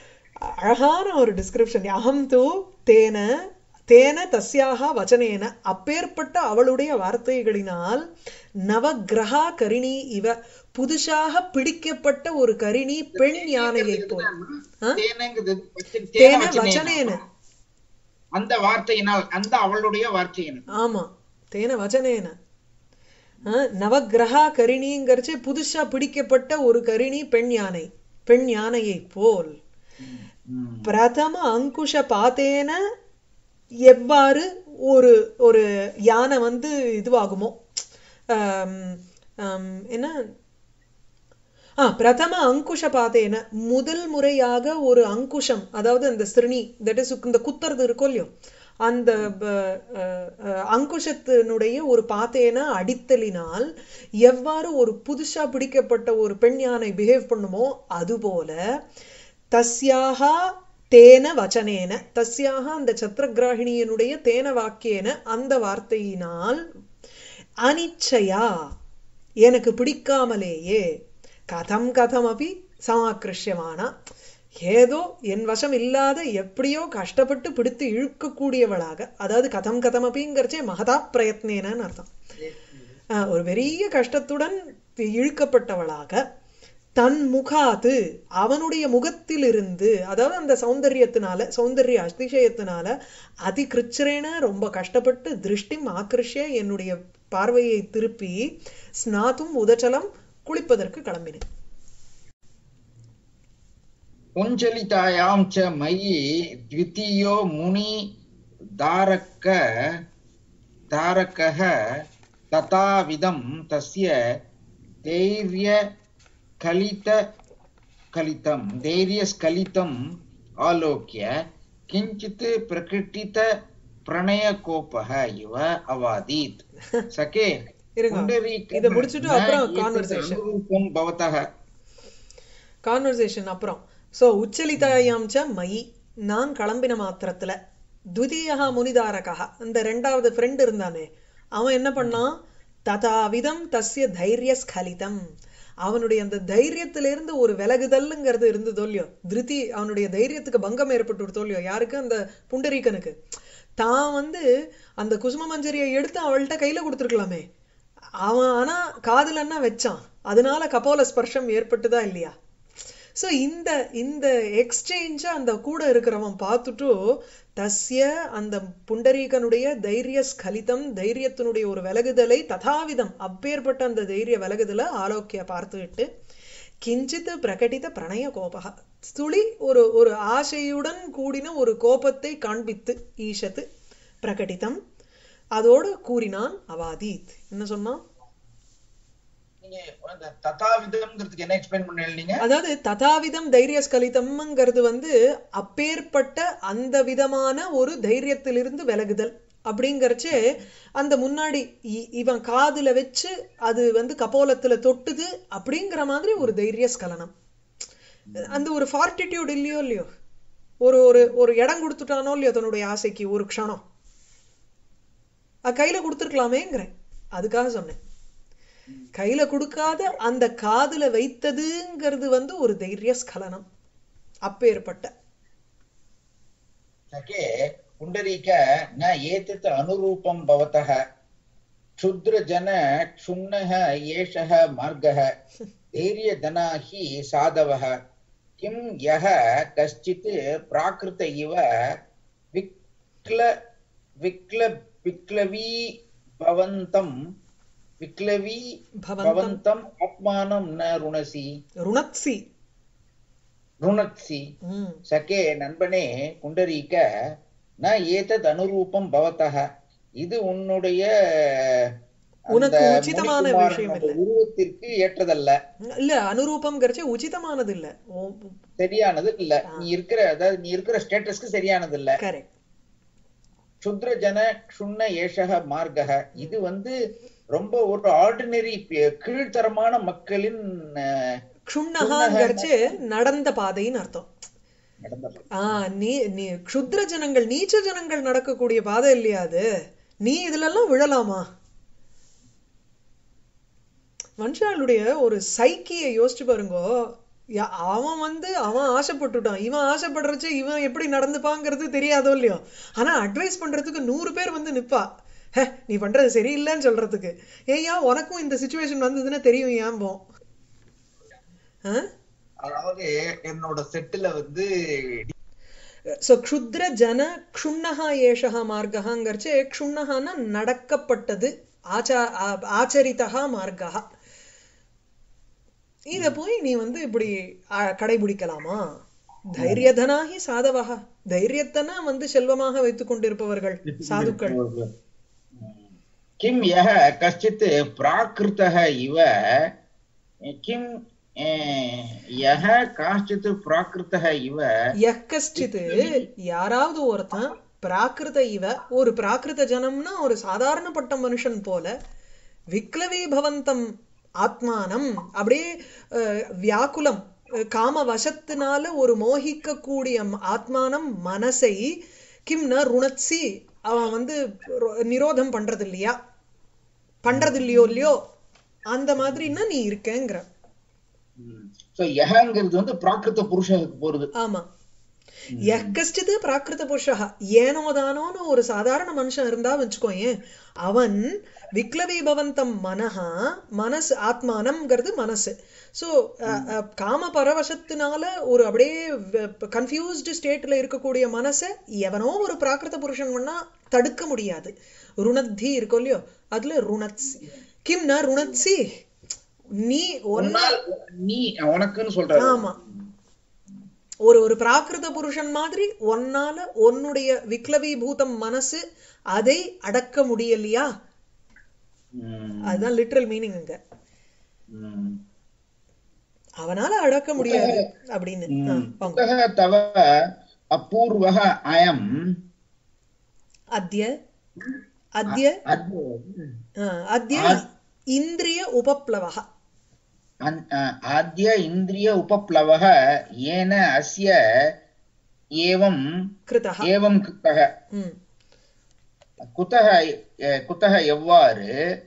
அழகான ஒரு டிஸ்கிரிப்ஷன் அகம் தூ தேன தேன தஸ்யாக வச்சனேன அப்பேற்பட்ட அவளுடைய வார்த்தைகளினால் நவக்கிரகா கரிணி இவ புதுசாக பிடிக்கப்பட்ட ஒரு கரிணி பெண் யானையை போல் ஆ? தேனங்கிறது வச்ச- தேன தேன வச்சனேன. வச்சனேன அந்த வார்த்தையினால் அந்த அவளுடைய வார்த்தையினால் ஆமா தேன வச்சனேன ஆ, நவக்கிரகா கரிணிங்கிறச்சு புதுசா பிடிக்கப்பட்ட ஒரு கரிணி பெண் யானை பெண் யானையை போல் ம். பிரதம அங்குஷ பாத்தேன எவ்வாறு ஒரு ஒரு யானை வந்து இதுவாகுமோ ஆம், ஆம், என்ன ஆ பிரதம அங்குஷ பாத்தேன முதல் முறையாக ஒரு அங்குஷம் அதாவது அந்த ஸ்திருணி தட் இஸ் இந்த குத்துறது இருக்கோ இல்லையோ அந்த ப- அஹ், அஹ், அங்குஷத்தினுடைய ஒரு பாத்தேன அடித்தலினால் எவ்வாறு ஒரு புதுசா பிடிக்கப்பட்ட ஒரு பெண் யானை பிஹேவ் பண்ணுமோ அதுபோல தஸ்யாகா தேன வச்சனேன தஸ்யாக அந்த சத்திரகிராகிணியனுடைய தேன வாக்கியேன அந்த வார்த்தையினால் அனிச்சயா எனக்கு பிடிக்காமலேயே கதம் கதம் அப்படி சமாக்கிருஷ்யமானா ஏதோ என் வசம் இல்லாத எப்படியோ கஷ்டப்பட்டு பிடித்து இழுக்கக்கூடியவளாக அதாவது கதம் கதம் அப்படிங்கிறச்சே மகதா பிரயத்னேனன்னு அர்த்தம் ஆஹ் ஒரு பெரிய கஷ்டத்துடன் இழுக்கப்பட்டவளாக தன் முகாது அவனுடைய முகத்திலிருந்து அதாவது அந்த சௌந்தரியத்தினால சௌந்தரிய அதிசயத்தினால அதி கிருச்சரேன ரொம்ப கஷ்டப்பட்டு திருஷ்டிம் ஆக்கிருஷ்ய என்னுடைய பார்வையை திருப்பி ஸ்நாத்தும் உதச்சலம் குளிப்பதற்கு கிளம்பினேன் पुञ्चलितायां च मयि द्वितीयो मुनि दारक दारकः तथाविधं तस्य धैर्यकलित कलितं धैर्यस्खलितम् आलोक्य किञ्चित् प्रकटितप्रणयकोपः इव अवादीत् सखे இருங்க पुण्डरीक இதை முடிச்சுட்டு அப்புறம் न एतत् கான்வர்சேஷன் अनुरूपं भवतः கான்வர்சேஷன் அப்புறம் சோ உச்சலிதாயாம் ச மயி நான் கிளம்பின மாத்திரத்துல துதியா முனிதாரகா அந்த ரெண்டாவது ஃப்ரெண்ட் இருந்தானே அவன் என்ன பண்ணான் ததாவிதம் தஸ்ய தைரிய ஸ்கலிதம் அவனுடைய அந்த தைரியத்திலிருந்து ஒரு விலகுதல்ங்கிறது இருந்ததோ இல்லையோ திருதி அவனுடைய தைரியத்துக்கு பங்கம் ஏற்பட்டு இல்லையோ யாருக்கு அந்த புண்டரீகனுக்கு தான் வந்து அந்த குசும மஞ்சரியை எடுத்து அவள்கிட்ட கையில கொடுத்துருக்கலாமே அவன் ஆனா காதுலன்னா வச்சான் அதனால கபோல ஸ்பர்ஷம் ஏற்பட்டுதா இல்லையா சோ இந்த இந்த எக்ஸ்சேஞ்ச அந்த கூட இருக்கிறவன் பார்த்துட்டு தஸ்ய அந்த புண்டரீகனுடைய தைரிய ஸ்கலிதம் தைரியத்தினுடைய ஒரு விலகுதலை ததாவிதம் அப்பேற்பட்ட அந்த தைரிய விலகுதலை ஆலோக்கிய பார்த்துவிட்டு கிஞ்சித் பிரகடித பிரணய கோபக துளி ஒரு ஒரு ஆசையுடன் கூடின ஒரு கோபத்தை காண்பித்து ஈஷத்து பிரகடிதம் அதோடு கூறினான் அவாதீத் என்ன சொன்னான் நீங்க அந்த ததாவிதம்ங்கிறதுக்கு என்ன எக்ஸ்பிளைன் பண்ண நீங்க அதாவது ததாவிதம் தைரிய ஸ்கலிதம்ங்கிறது வந்து அப்பேற்பட்ட அந்த விதமான ஒரு தைரியத்திலிருந்து விலகுதல் அப்படிங்கறச்சு அந்த முன்னாடி இ- இவன் காதுல வச்சு அது வந்து கபோலத்துல தொட்டுது அப்படிங்கிற மாதிரி ஒரு தைரிய ஸ்கலனம் அந்த ஒரு ஃபார்ட்டிடியூட் இல்லையோ இல்லையோ ஒரு ஒரு ஒரு இடம் கொடுத்துட்டானோ இல்லையோ தன்னுடைய ஆசைக்கு ஒரு க்ஷணம் அது கையில கொடுத்துருக்கலாமேங்கிறேன் அதுக்காக சொன்னேன் கையில கொடுக்காத அந்த காதுல வைத்ததுங்கிறது வந்து ஒரு தைரிய ஸ்கலனம் அப்பேற்பட்ட सखे पुण्डरीक न एतत् अनुरूपं भवतः क्षुद्रजन क्षुण्णः एषः मार्गः धैर्यधना हि साधवः किं यः कश्चित् प्राकृत इव विक्ल विक्ल विक्लवी भवन्तं विक्लवी பவந்தம் भवन्तम् आत्मानं न रुणसि ருணத்சி रुणत्सि ம் சகே நண்பனே புண்டரீக ந ஏதத் அனுரூபம் பவதः இது உன்னுடைய அந்த உனக்கு உச்சிதமான முனிகுமாரன் விஷயம் அந்த இல்லை. உருவத்திற்கு ஏற்றதல்ல இல்ல அனுரூபம்ங்கிறச்சு உச்சிதமானது இல்ல சரியானது இல்ல நீ இருக்கிற அதாவது நீ இருக்கிற ஸ்டேட்டஸ்க்கு சரியானது இல்ல கரெக்ட் சுத்ர ஜன க்ஷுண்ண ஏஷக மார்கக இது வந்து ரொம்ப ஒரு ஆர்டினரி கீழ்த்தரமான மக்களின் அஹ், க்ஷுண்ணகாங்கிறச்சு நடந்த பாதைன்னு அர்த்தம் நடந்தது ஆஹ் நீ நீ க்ஷுத்ர ஜனங்கள் நீச்ச ஜனங்கள் நடக்கக்கூடிய பாதை இல்லையா அது நீ இதுல எல்லாம் விழலாமா மனுஷாளுடைய ஒரு சைக்கியை யோசிச்சு பாருங்கோ யா- அவன் வந்து அவன் ஆசைப்பட்டுட்டான் இவன் ஆசைப்படுறச்சு இவன் எப்படி நடந்துப்பாங்கிறது தெரியாதோ இல்லையோ ஆனா அட்வைஸ் பண்றதுக்கு நூறு பேர் வந்து நிப்பா ஹே நீ பண்றது சரியில்லைன்னு சொல்றதுக்கு ஏய்யா உனக்கும் இந்த சுச்சுவேஷன் வந்ததுன்னா தெரியும் ஏன்போம் ஆ அதாவது என்னோட செட்டுல வந்து ஸோ க்ஷுத்ர ஜன க்ஷுண்ணஹா ஏஷா மார்க்கங்கிறச்சு க்ஷுண்ணஹான்னா நடக்கப்பட்டது ஆச்சா ஆ- ஆச்சரித்தா மார்க்கா இத போய் நீ வந்து இப்படி ஆ, கடைபிடிக்கலாமா தைரியதனாகி சாதவா தைரியத்தனா வந்து செல்வமாக வைத்துக் கொண்டிருப்பவர்கள் சாதுக்கள் किं यः कश्चित् प्राकृतः इव किं ए, यः काश्चित् प्राकृतः इव எக்கஷ்டித் யாராவது ஒருத்தன் பிராகிருத இவ ஒரு பிராகிருத ஜனம்னா ஒரு சாதாரணப்பட்ட மனுஷன் போல விக்லவி பவந்தம் ஆத்மானம் அப்படியே அஹ், வியாக்குலம் அஹ், காம வசத்தினால ஒரு மோகிக்க கூடிய ம- ஆத்மானம் மனசை கிம்னா ருணத்சி அவன் வந்து ரொ- நிரோதம் பண்றது இல்லையா பண்றது இல்லையோ இல்லையோ அந்த மாதிரின்னா நீ இருக்கேங்கிற சோ யஹங்கிறது வந்து பிராகிருத புருஷனுக்கு போறது ஆமா எக்கஷ்டித்து பிராகிருத புருஷா ஏனோதானோன்னு ஒரு சாதாரண மனுஷன் இருந்தா வச்சுக்கோயேன் அவன் விக்லவி பவந்தம் மனஹா மனசு ஆத்மானம்ங்கிறது மனசு ஸோ காம பரவசத்தினால ஒரு அப்படியே கன்ஃபியூஸ்டு ஸ்டேட்ல இருக்கக்கூடிய மனசை எவனோ ஒரு பிராகிருத புருஷன் வேணா தடுக்க முடியாது ருணத்தி இருக்கும் இல்லையோ அதுல ருணத்சி கிம்னா ருணத்சி நீ ஒன்னா உன்னால் நீ உனக்குன்னு சொல்றாரு ஆமா ஒரு ஒரு பிராகிருத புருஷன் மாதிரி ஒன்னால உன்னுடைய விக்லவீபூதம் மனசு அதை அடக்க முடியலையா ம், அதுதான் லிட்ரல் மீனிங் அங்க ம். அவனால அடக்க முடியாது அப்படின்னு ஆ, ம். வாங்க. कुतः तव अपूर्वः अयम् அத்ய அத்ய अद्य ஆ, அத்ய இந்திரிய உபப்ளவः अन्- आद्य इन्द्रिय उपप्लवः येन अस्य एवं கிருதः एवं कृतः ம் कुतः कुतः எவ்வாறு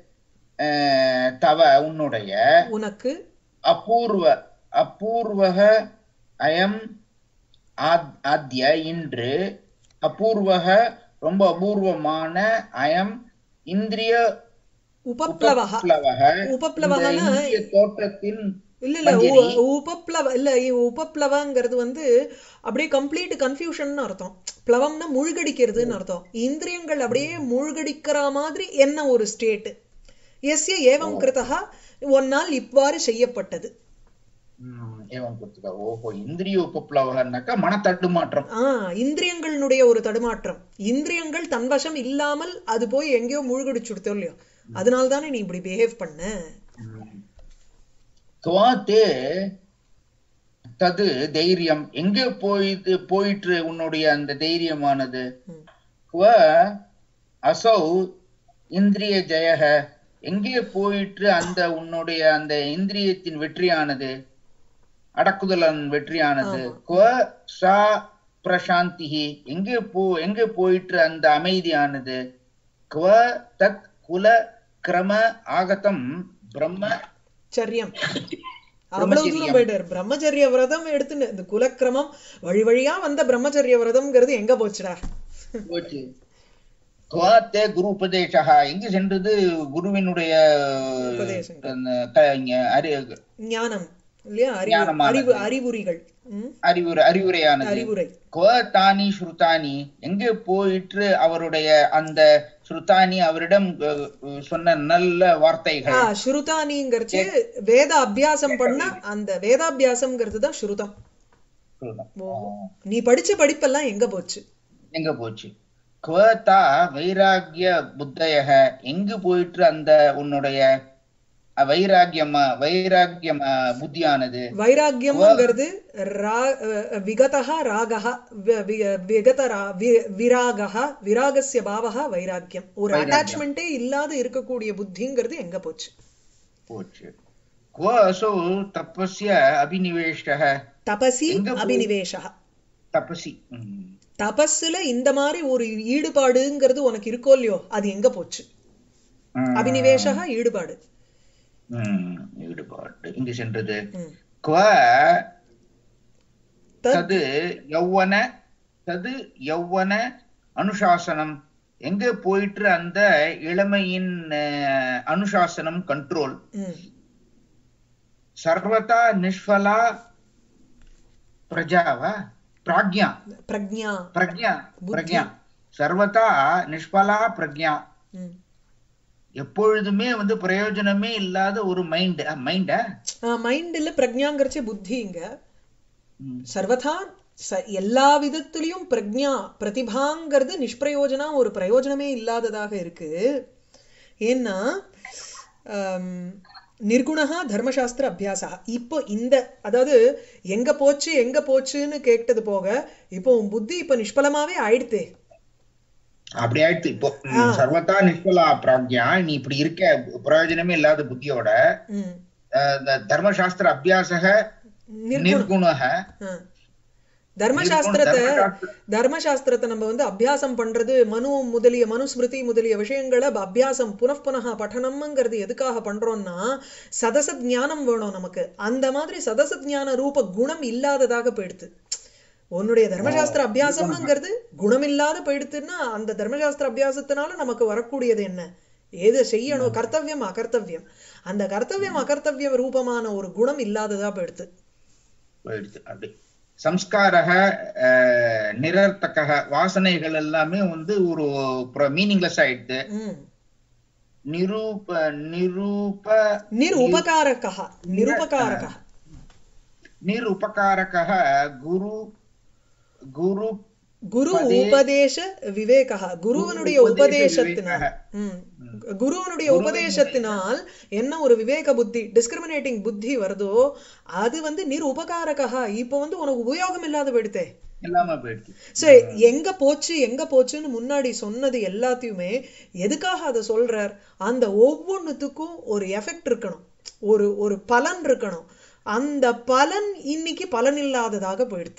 அஹ், தவ உன்னுடைய உனக்கு அபூர்வ அபூர்வக அயம் ஆத்- ஆத்ய இன்று அபூர்வக ரொம்ப அபூர்வமான அயம் இந்திரிய உபப்ளவः உபப்ளவக உபப்ளவகனா இந்த இந்திரிய தோற்றத்தின் இல்ல இல்ல மஞ்சரி. உ- உபப்ளவ இல்ல இ- உபப்ளவங்கிறது வந்து அப்படியே கம்ப்ளீட் கன்ஃபியூஷன் அர்த்தம் பிளவம்னா முழுகடிக்கிறதுன்னு அர்த்தம் இந்திரியங்கள் அப்படியே முழுகடிக்கிற மாதிரி என்ன ஒரு ஸ்டேட் எஸ்ய ஏவம் கிருதா ஒன்னால் இவ்வாறு செய்யப்பட்டது ம், ஏவம் கொடுத்துக்க ஓஹோ இந்திரிய உபப்ளவகன்னாக்கா மனத்தட்டுமாற்றம் ஆ இந்திரியங்களுடைய ஒரு தடுமாற்றம் இந்திரியங்கள் தன்வசம் இல்லாமல் அது போய் எங்கேயோ முழுகடிச்சுடுத்தோ இல்லையோ அதனால தானே நீ இப்படி பிஹேவ் பண்ண துவா தே தது தைரியம் எங்க போயிட்டு போயிற்று உன்னுடைய அந்த தைரியமானது ம். குவ அசௌ இந்திரிய ஜெயக எங்கே போயிற்று அந்த உன்னுடைய அந்த இந்திரியத்தின் வெற்றியானது அடக்குதலன் வெற்றியானது ஆமா. குவ சா பிரசாந்திஹி எங்கே போ எங்கே போயிற்று அந்த அமைதியானது குவ தத் குல கிரம ஆகதம் பிரம்ம சரியம் அவ்வளவு தூரம் போயிட்டாரு பிரம்மச்சரிய விரதம் எடுத்துன்னு இந்த குலக்கிரமம் வழி வழியா வந்த பிரம்மச்சரிய விரதம்ங்கிறது எங்க போச்சுடா போச்சு துவாத்தே குரு உபதேசா எங்கு சென்றது குருவினுடைய உபதேசங்கள். அந்த க- இங்க அறி ஞானம் இல்லையா அறிவு ஞானமானது. அறிவு அறிவுரிகள் ம்? அறிவுரை அறிவுரையானது அறிவுரை குவ தானி ஸ்ருதானி எங்கே போயிற்று அவருடைய அந்த ஸ்ருதானி அவரிடம் அஹ், அஹ், சொன்ன நல்ல வார்த்தைகள் ஆ ஸ்ருதானிங்கிறச்சு வேத அபியாசம் பண்ண அந்த வேதாபியாசம்ங்கிறது தான் ஸ்ருதம் ஓ. நீ படிச்ச படிப்பெல்லாம் எங்க போச்சு எங்க போச்சு குவதா வைராகிய புத்தயக எங்கு போயிற்று அந்த உன்னுடைய அஹ், வைராகியமா வைராகியமா புத்தியானது வைராக்கியம்ங்கிறது ரா- அஹ், விகதः ராகः வி- வி- விகத ரா- வி- விராகः விராகஸ்ய பாவः வைராக்கியம் ஒரு அட்டாச்மெண்ட்டே இல்லாத இருக்கக்கூடிய புத்திங்கிறது எங்க போச்சு போச்சு குவ அசௌ தபஸ்ய அபினிவேஷக தபசி எங்க போய்- அபினிவேஷா தபசி ம். தபஸ்ல இந்த மாதிரி ஒரு ஈடுபாடுங்கிறது உனக்கு இருக்கோ இல்லையோ அது எங்க போச்சு ம். அபினிவேஷா ஈடுபாடு ம், ஈடுபாடு இங்கு சென்றது ம். क्व தத் தது யௌவன தது யௌவன அனுசாசனம் எங்க போயிட்டு அந்த இளமையின் அஹ், அனுசாசனம் கண்ட்ரோல் ம், சர்வதா நிஷ்பலா பிரஜாவா பிராக்யா பிரக்ஞா பிரக்யா புத்தி. பிரக்யா சர்வதா நிஷ்பலா பிரக்யா ம். எப்பொழுதுமே வந்து பிரயோஜனமே இல்லாத ஒரு மைண்ட் மைண்டா ஆ, மைண்ட் இல்ல பிரக்ஞாங்கிறச்சே புத்தி இங்க சர்வதா ச எல்லா விதத்திலையும் பிரக்ஞா பிரதிபாங்கிறது நிஷ்பிரயோஜனா ஒரு பிரயோஜனமே இல்லாததாக இருக்கு ஏன்னா ஆம், நிர்குணா தர்மசாஸ்திர அபியாசா இப்போ இந்த அதாவது எங்க போச்சு எங்க போச்சுன்னு கேட்டது போக இப்போ உன் புத்தி இப்ப நிஷ்பலமாவே ஆயிடுத்தே அப்படி ஆயிடுச்சு இப்போ ம், சர்வதா நிஷ்பலா பிராக்யா நீ இப்படி இருக்க பிரயோஜனமே இல்லாத புத்தியோட ம். அஹ், இந்த தர்மசாஸ்திர அபியாசக நிர்குண நிர்குணக ஆ. தர்மசாஸ்திரத்தை தர்மசாஸ்திர- தர்மசாஸ்திரத்தை நம்ம வந்து அபியாசம் பண்றது மனு முதலிய மனுஸ்மிருதி முதலிய விஷயங்களை ப- அபியாசம் புனః பఠனம்ங்கிறது எதுக்காக பண்றோம்னா சதசத் ஞானம் வேணும் நமக்கு அந்த மாதிரி சதசத் ஞான ரூப குணம் இல்லாததாக போயிடுது உன்னுடைய தர்மசாஸ்திர அபியாசம்ங்கிறது குணமில்லாத போயிடுத்துன்னா அந்த தர்மசாஸ்திர அபியாசத்தினால நமக்கு வரக்கூடியது என்ன ஏது செய்யணும் கர்த்தவியம் அகர்த்தவியம் அந்த கர்த்தவியம் அகர்த்தவிய ரூபமான ஒரு குணம் இல்லாததா போயிடுது போயிடுச்சு அப்படி சம்ஸ்காரக அஹ், நிரர்த்தக வாசனைகள் எல்லாமே வந்து ஒரு மீனிங்லெஸ் ஆயிடுது ம் நிரூப நிரூப நிருபகாரகः நிருபகாரகः நிருபகாரக குரு குரு குரு பதே- உபதேச விவேகः குருவனுடைய உபதேச உபதேசத்தினால் விவேகः. ம். குருவனுடைய உபதேசத்தினால் என்ன ஒரு விவேக புத்தி டிஸ்கிரிமினேட்டிங் புத்தி வருதோ அது வந்து நிர் உபகாரகா இப்போ வந்து உனக்கு உபயோகம் இல்லாத போயிடுதே எல்லாமே போயிடுச்சு சோ எங்க போச்சு எங்க போச்சுன்னு முன்னாடி சொன்னது எல்லாத்தையுமே எதுக்காக அதை சொல்றார் அந்த ஒவ்வொன்னுத்துக்கும் ஒரு எஃபெக்ட் இருக்கணும் ஒரு ஒரு பலன் இருக்கணும் அந்த பலன் இன்னைக்கு பலன் இல்லாததாக போயிடுது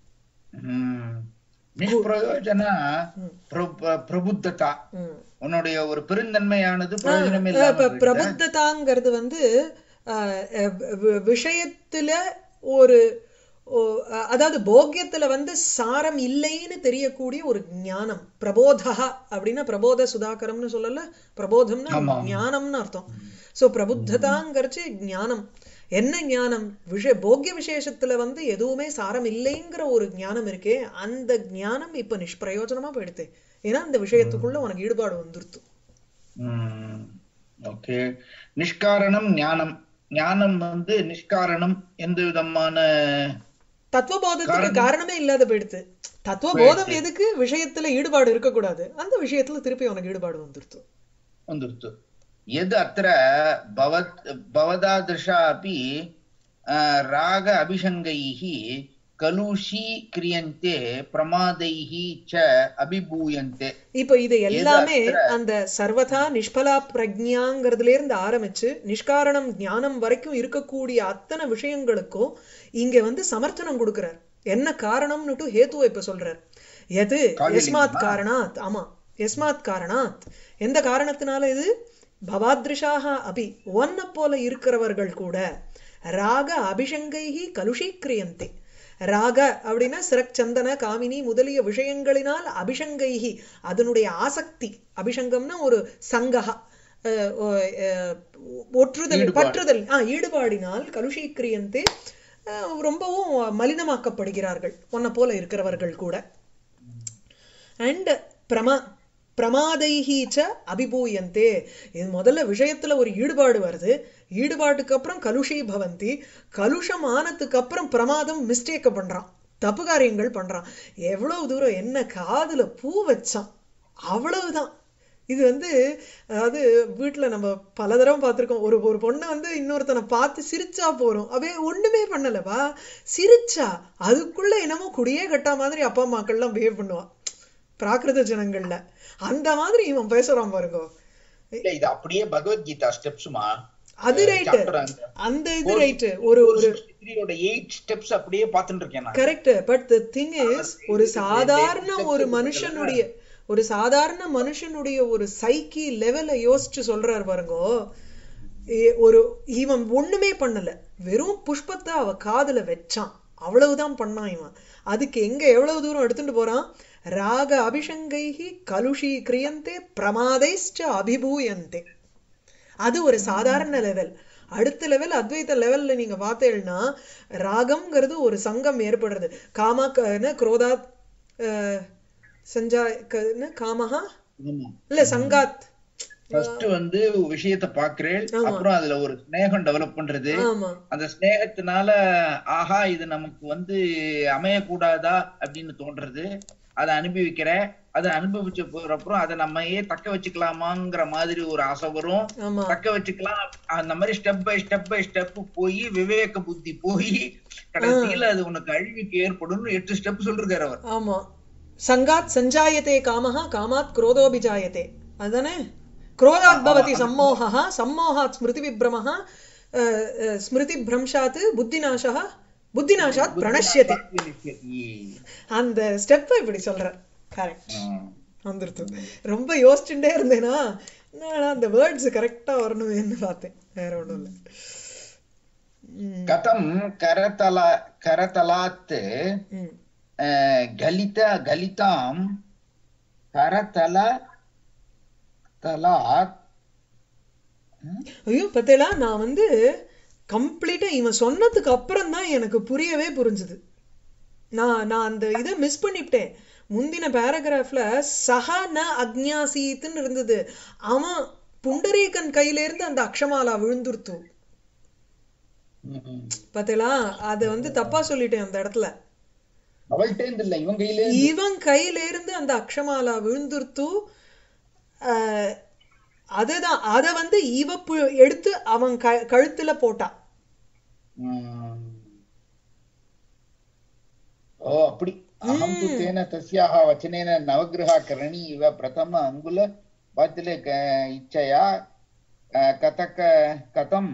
ம். நிஷ்பிரயோஜன பிர- பிரபுத்ததா ம். உன்னுடைய ஒரு பெருந்தன்மையானது பிரயோஜனமே அஹ் இல்லாம இப்ப போயிடுச்சு. பிரபுத்ததாங்கிறது வந்து அஹ், அஹ், வி- விஷயத்துல ஒரு ஓ- அஹ், அதாவது போக்கியத்துல வந்து சாரம் இல்லைன்னு தெரியக்கூடிய ஒரு ஞானம் பிரபோதா அப்படின்னா பிரபோத சுதாகரம்னு சொல்லல பிரபோதம்னா ஆமா. ஞானம்னு அர்த்தம் சோ பிரபுத்ததாங்கிறச்சு ஞானம் என்ன ஞானம் விஷய போக்கிய விசேஷத்துல வந்து எதுவுமே சாரம் இல்லைங்கிற ஒரு ஞானம் இருக்கே அந்த ஞானம் இப்ப நிஷ்பிரயோஜனமா போயிடுது ஏன்னா அந்த விஷயத்துக்குள்ள உனக்கு ஈடுபாடு வந்துருத்து ம். ஓகே நிஷ்காரணம் ஞானம் ஞானம் வந்து நிஷ்காரணம் எந்த விதமான தத்துவபோதத்துக்கு காரணமே இல்லாத போயிடுது தத்துவபோதம் எதுக்கு விஷயத்துல ஈடுபாடு இருக்கக்கூடாது அந்த விஷயத்துல திருப்பி உனக்கு ஈடுபாடு வந்துருத்து வந்துருத்து यद् अत्र भवत् भवदादृशा अपि अ, राग अभिषङ्गैः कलुषीक्रियन्ते प्रमादैः च अभिभूयन्ते இப்ப இது எல்லாமே அந்த சர்வதா நிஷ்பலா பிரஜாங்கிறதுல இருந்து ஆரம்பிச்சு நிஷ்காரணம் ஞானம் வரைக்கும் இருக்கக்கூடிய அத்தனை விஷயங்களுக்கும் இங்க வந்து சமர்த்தனம் கொடுக்கிறார் என்ன காரணம்னுட்டு ஹேத்துவை இப்ப சொல்றார் எது எஸ்மாத் காரணாத் ஆமா எஸ்மாத் காரணாத் எந்த காரணத்தினால இது பவாத்ரிஷாக அபி ஒன்ன போல இருக்கிறவர்கள் கூட ராக அபிஷங்கைஹி கலுஷீக்கிரியந்தே ராக அப்படின்னா சிறச்சந்தன காமினி முதலிய விஷயங்களினால் அபிஷங்கைஹி அதனுடைய ஆசக்தி அபிஷங்கம்னா ஒரு சங்கஹா அஹ், அஹ், ஒற்றுதல் பற்றுதல் ஆ ஈடுபாடினால் கலுஷீக்கிரியந்தே அஹ், ரொம்பவும் மலினமாக்கப்படுகிறார்கள் உன்னை போல இருக்கிறவர்கள் கூட அண்ட் பிரமா பிரமாதைஹி ச அபிபூயந்தே இது முதல்ல விஷயத்துல ஒரு ஈடுபாடு வருது ஈடுபாட்டுக்கு அப்புறம் கலுஷி பவந்தி கலுஷம் ஆனதுக்கு அப்புறம் பிரமாதம் மிஸ்டேக்க பண்றான் தப்பு காரியங்கள் பண்றான் எவ்வளவு தூரம் என்ன காதுல பூ வச்சான் அவ்வளவுதான் இது வந்து அதாவது வீட்டுல நம்ம பல தடவை பார்த்திருக்கோம் ஒரு ஒரு பொண்ணை வந்து இன்னொருத்தனை பார்த்து சிரிச்சா போறோம் அவே ஒண்ணுமே பண்ணலவா சிரிச்சா அதுக்குள்ள என்னமோ குடியே கட்டா மாதிரி அப்பா அம்மாக்கள்லாம் பிஹேவ் பண்ணுவா பிராகிருத ஜனங்கள்ல அந்த மாதிரி இவன் பேசுறான் பாருங்க இல்ல இது அப்படியே பகவத்கீதா ஸ்டெப்ஸுமா அது ரைட்டு அந்த இது ரைட்டு ஒரு ஒரு ோட எயிட் ஸ்டெப்ஸ் அப்படியே பார்த்துட்டு இருக்கேன் நான் correct but the thing is ஒரு சாதாரண ஒரு மனுஷனுடைய ஒரு சாதாரண மனுஷனுடைய ஒரு சைக்கி லெவல யோசிச்சு சொல்றாரு பாருங்க ஏ- ஒரு இவன் ஒண்ணுமே பண்ணல வெறும் புஷ்பத்தை அவ காதுல வச்சான் அவ்வளவுதான் பண்ணான் இவன் அதுக்கு எங்க எவ்வளவு தூரம் எடுத்துட்டு போறான் ராக அபிஷங்கைஹி கலுஷி கிரியந்தே பிரமாதைஷ்ட அபிபூயந்தே அது ஒரு சாதாரண லெவல் அடுத்த லெவல் அத்வைத லெவல்ல நீங்க பார்த்தேன்னா ராகம்ங்கிறது ஒரு சங்கம் ஏற்படுறது காமா க- என்ன, குரோதா அஹ், சஞ்சா க- என்ன, காமஹா இல்ல சங்காத் ஃபர்ஸ்ட் வந்து ஒரு விஷயத்த பாக்குறேன் ஆமா. அப்புறம் அதுல ஒரு ஸ்நேகம் டெவலப் பண்றது ஆமா அந்த ஸ்நேகத்தினால ஆஹா இது நமக்கு வந்து அமையக்கூடாதா அப்படின்னு தோன்றது அதை அனுபவிக்கிற அதை அனுபவிச்ச போறப்புறம் அதை நம்மையே தக்க வச்சுக்கலாமாங்கிற மாதிரி ஒரு ஆசை வரும் ஆமா தக்க வச்சுக்கலாம் அந்த மாதிரி step by step by step போய் விவேக புத்தி போய் கடைசியில அது உனக்கு அழிவுக்கு ஏற்படும்னு எட்டு ஸ்டெப் சொல்லிருக்காரு அவர் ஆமா சங்காத் சஞ்சாயத்தே காமஹா காமாத் குரோதோபிஜாயத்தே அதுதானே குரோதாத் பவதி சம்மோகா சம்மோகாத் ஸ்மிருதி விப்ரமஹா அஹ், அஹ், ஸ்மிருதி பிரம்சாத் புத்திநாசா புத்திநாசாத் பிரணஷ்யதி அந்த ஸ்டெப் இப்படி சொல்ற கரெக்ட் ஆஹ். வந்துருது ரொம்ப யோசிச்சுட்டே இருந்தேனா நான் அந்த வேர்ட்ஸ் கரெக்டா வரணுமேன்னு பார்த்தேன் வேற ஒண்ணும் இல்ல ம், கதம் கரதல கரதலாத் ம். அஹ், கலித கலிதாம் கரதல தலாத் ஐயோ பத்தேலா நான் வந்து கம்ப்ளீட்டா இவன் சொன்னதுக்கு அப்புறம் தான் எனக்கு புரியவே புரிஞ்சுது நான் நான் அந்த இதை மிஸ் பண்ணிவிட்டேன் முந்தின பேராகிராஃப்ல சஹா ந அக்ஞாசீத்துன்னு இருந்தது அவன் புண்டரீகன் கையில இருந்து அந்த அக்ஷமாலா விழுந்துருத்து பாத்தீங்களா அதை வந்து தப்பா சொல்லிட்டேன் அந்த இடத்துல அவள்கிட்ட இருந்து இல்ல இவன் கையில இவன் கையில இருந்து அந்த அக்ஷமாலா விழுந்துருத்து ஆஹ், அதுதான் அத வந்து இவ பு- எடுத்து அவன் க கழுத்துல போட்டா ம். ஓ அப்படி அகம் து தேன தஸ்யாக வச்சனேன நவகிரகா கரணி இவ பிரதம அங்குல பாத்திலே க இச்சயா அஹ், கதக கதம்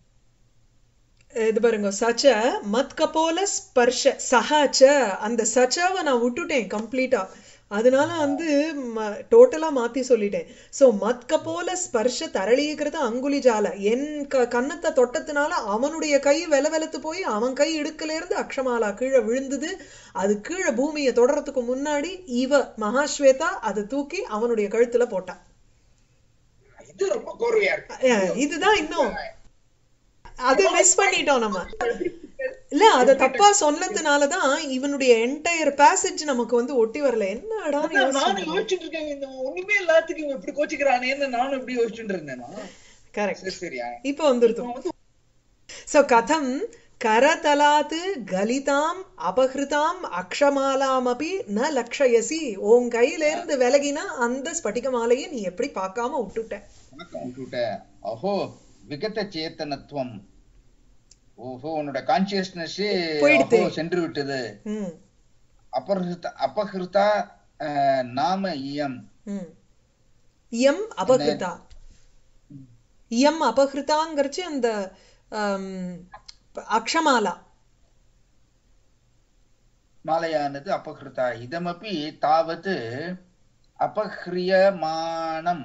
இது பாருங்க சச்ச மத் கபோல ஸ்பர்ஷ சஹாச்ச அந்த சச்சாவை நான் விட்டுட்டேன் கம்ப்ளீட்டா அதனால வந்து டோட்டலா மாத்தி சொல்லிட்டேன் சோ மத் கபோல ஸ்பர்ஷ தரளீகிருத அங்குலி ஜால என் க கன்னத்தை தொட்டத்தினால அவனுடைய கை வெல வெலத்து போய் அவன் கை இடுக்குல இருந்து அக்ஷமாலா கீழே விழுந்தது அது கீழே பூமியை தொடறதுக்கு முன்னாடி இவ மகாஸ்வேதா அதை தூக்கி அவனுடைய கழுத்துல போட்டா இது ரொம்ப கோர்வையா இருக்கு அஹ் இதுதான் இன்னும் அது மிஸ் பண்ணிட்டோம் நம்ம இல்ல அத தப்பா சொன்னதுனாலதான் இவனுடைய என்டையர் பேசேஜ் நமக்கு வந்து ஒட்டி வரல என்னடா அதான் நானும் யோசிச்சுட்டு இருக்கேன் இந்த ஒண்ணுமே எல்லாத்துக்கும் இவன் இப்படி கோச்சுக்கிறானேன்னு நானும் இப்படி யோசிச்சுட்டு இருந்தேன் நான். கரெக்ட் சரி சரியா இப்ப வந்துருது சோ கதம் கரதலாத் கலிதாம் அபகிருதாம் அக்ஷமாலாமபி ந லக்ஷயசி உன் கையில இருந்து விலகினா அந்த ஸ்படிக மாலையை நீ எப்படி பார்க்காம விட்டுட்ட வணக்கம் விட்டுவிட்ட அஹோ விகத சேத்தனத்துவம் ஓஹோ உன்னோட கான்சியஸ்னஸ் போயிடுத்து. சென்று விட்டது ம் அபகிருத அபகிருதா அஹ், நாம இயம் ம் இயம் அபகிருதா இயம் அபகிருதாங்கிறச்சு அந்த ஆம், அக்ஷமாலா மாலையானது அபகிருதா இதமப்பி தாவது அபஹ்ரியமானம்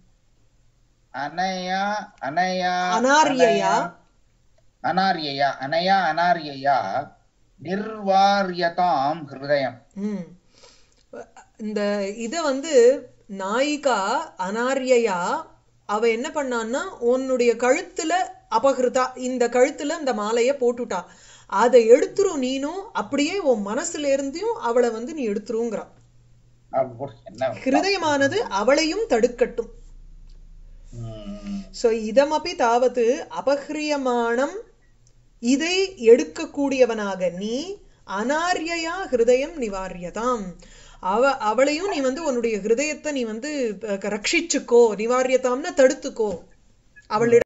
அனயா அனயா அனார்யயா. அனார்யயா அனயா அனார்யயா நிர்வாரியதாம் ஹிருதயம் ம் இந்த இத வந்து நாயிகா அனார்யயா அவ என்ன பண்ணான்னா உன்னுடைய கழுத்துல அபகிருதா இந்த கழுத்துல இந்த மாலைய போட்டுட்டா அதை எடுத்துரும் நீனும் அப்படியே உன் மனசுல இருந்தும் அவளை வந்து நீ எடுத்துருங்கிறா அப்போ என்ன ஹிருதயமானது அவளையும் தடுக்கட்டும் ம். சோ இதமபி தாவது அபஹ்ரியமானம் இதை எடுக்கக்கூடியவனாக நீ அனார்யயா ஹிருதயம் நிவாரியதாம் அவ அவளையும் நீ வந்து உன்னுடைய ஹிருதயத்தை நீ வந்து அஹ், ரட்சிச்சுக்கோ நிவாரியதாம்னா தடுத்துக்கோ அவளிடம்